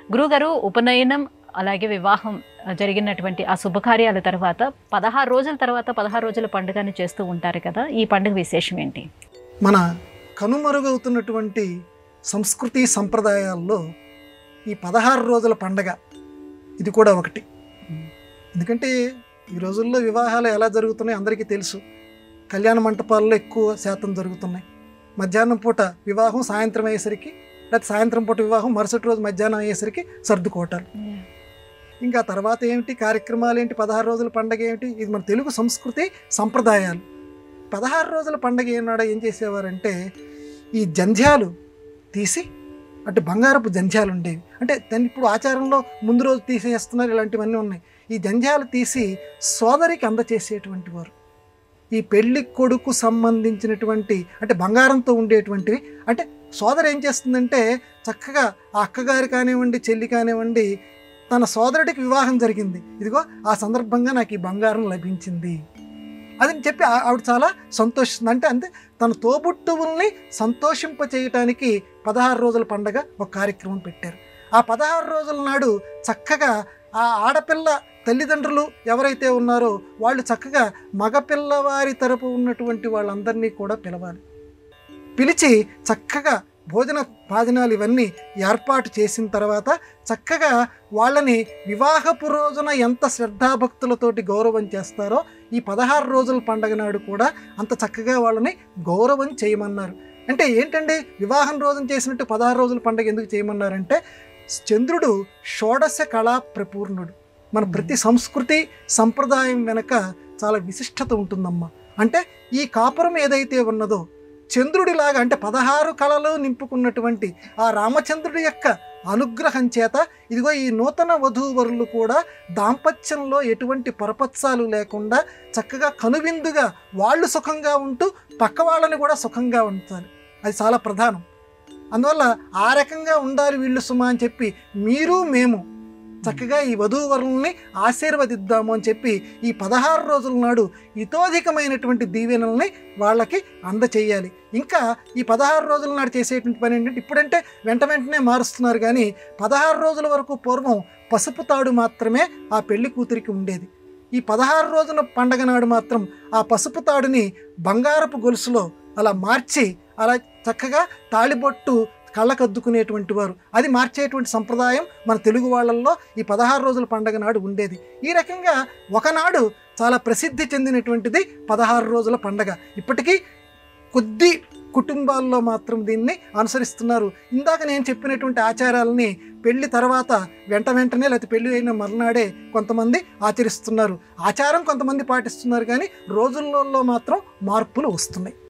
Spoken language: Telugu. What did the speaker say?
గురుగారు ఉపనయనం అలాగే వివాహం ఆ, జరిగినటువంటి ఆ శుభకార్యాల తర్వాత పదహారు రోజుల తర్వాత పదహారు రోజుల పండుగని చేస్తూ ఉంటారు కదా ఈ పండుగ విశేషం ఏంటి మన కనుమరుగవుతున్నటువంటి సంస్కృతి సంప్రదాయాల్లో ఈ పదహారు రోజుల పండగ ఇది కూడా ఒకటి ఎందుకంటే ఈ రోజుల్లో వివాహాలు ఎలా జరుగుతున్నాయో అందరికీ తెలుసు కళ్యాణ మంటపాల్లో ఎక్కువ శాతం జరుగుతున్నాయి మధ్యాహ్నం పూట వివాహం సాయంత్రం అయ్యేసరికి లేకపోతే సాయంత్రం పూట వివాహం మరుసటి రోజు మధ్యాహ్నం అయ్యేసరికి సర్దుకోవటాలు ఇంకా తర్వాత ఏమిటి కార్యక్రమాలు ఏంటి పదహారు రోజుల పండగ ఏమిటి ఇది మన తెలుగు సంస్కృతి సంప్రదాయాలు పదహారు రోజుల పండగ ఏనాడో ఏం చేసేవారంటే ఈ జంధ్యాలు తీసి అంటే బంగారపు జంధ్యాలు ఉండేవి అంటే దాన్ని ఇప్పుడు ఆచారంలో ముందు రోజు తీసేస్తున్నారు ఇలాంటివన్నీ ఉన్నాయి ఈ జంధ్యాలు తీసి సోదరికి అందచేసేటువంటి వారు ఈ పెళ్లి కొడుకు సంబంధించినటువంటి అంటే బంగారంతో ఉండేటువంటివి అంటే సోదరు ఏం చేస్తుందంటే చక్కగా ఆ అక్కగారు కానివ్వండి చెల్లి కానివ్వండి తన సోదరుడికి వివాహం జరిగింది ఇదిగో ఆ సందర్భంగా నాకు ఈ బంగారం లభించింది అని చెప్పి ఆ- ఆవిడ చాలా సంతోషిస్తుంది అంటే అంతే తన తోబుట్టువుల్ని సంతోషింప చేయటానికి పదహారు రోజుల పండగ ఒక కార్యక్రమం పెట్టారు ఆ పదహారు రోజుల నాడు చక్కగా ఆ ఆడపిల్ల తల్లిదండ్రులు ఎవరైతే ఉన్నారో వాళ్ళు చక్కగా మగపిల్లవారి తరపు ఉన్నటువంటి వాళ్ళందరినీ కూడా పిలవాలి పిలిచి చక్కగా భోజన భాజనాలు ఇవన్నీ ఏర్పాటు చేసిన తర్వాత చక్కగా వాళ్ళని వివాహపు రోజున ఎంత శ్రద్ధాభక్తులతోటి గౌరవం చేస్తారో ఈ పదహారు రోజుల పండగ నాడు కూడా అంత చక్కగా వాళ్ళని గౌరవం చేయమన్నారు అంటే ఏంటండి వివాహం రోజున చేసినట్టు పదహారు రోజుల పండగ ఎందుకు చేయమన్నారంటే చంద్రుడు షోడశ కళా ప్రపూర్ణుడు మన ప్రతి సంస్కృతి సంప్రదాయం వెనక చాలా విశిష్టత ఉంటుందమ్మా అంటే ఈ కాపురం ఏదైతే ఉన్నదో చంద్రుడిలాగా అంటే పదహారు కళలు నింపుకున్నటువంటి ఆ రామచంద్రుడి యొక్క అనుగ్రహం చేత ఇదిగో ఈ నూతన వధూవరులు కూడా దాంపత్యంలో ఎటువంటి పరపత్సాలు లేకుండా చక్కగా కనువిందుగా వాళ్ళు సుఖంగా ఉంటూ పక్క వాళ్ళని కూడా సుఖంగా ఉంచాలి అది చాలా ప్రధానం అందువల్ల ఆ రకంగా ఉండాలి వీళ్ళు సుమా అని చెప్పి మీరు మేము చక్కగా ఈ వధూవరుల్ని ఆశీర్వదిద్దాము అని చెప్పి ఈ పదహారు రోజుల నాడు ఇతోధికమైనటువంటి దీవెనల్ని వాళ్ళకి అందచేయాలి ఇంకా ఈ పదహారు రోజుల నాడు చేసేటువంటి పని ఏంటంటే ఇప్పుడంటే వెంట వెంటనే మారుస్తున్నారు కానీ పదహారు రోజుల వరకు పూర్వం పసుపు తాడు మాత్రమే ఆ పెళ్లి కూతురికి ఉండేది ఈ పదహారు రోజుల పండగ నాడు మాత్రం ఆ పసుపు తాడుని బంగారపు గొలుసులో అలా మార్చి అలా చక్కగా తాళిబొట్టు కళ్ళకద్దుకునేటువంటి వారు అది మార్చేటువంటి సంప్రదాయం మన తెలుగు వాళ్ళల్లో ఈ పదహారు రోజుల పండగ నాడు ఉండేది ఈ రకంగా ఒకనాడు చాలా ప్రసిద్ధి చెందినటువంటిది పదహారు రోజుల పండగ ఇప్పటికీ కొద్ది కుటుంబాల్లో మాత్రం దీన్ని అనుసరిస్తున్నారు ఇందాక నేను చెప్పినటువంటి ఆచారాలని పెళ్లి తర్వాత వెంట వెంటనే లేకపోతే పెళ్లి అయిన మర్నాడే కొంతమంది ఆచరిస్తున్నారు ఆచారం కొంతమంది పాటిస్తున్నారు కానీ రోజుల్లో మాత్రం మార్పులు వస్తున్నాయి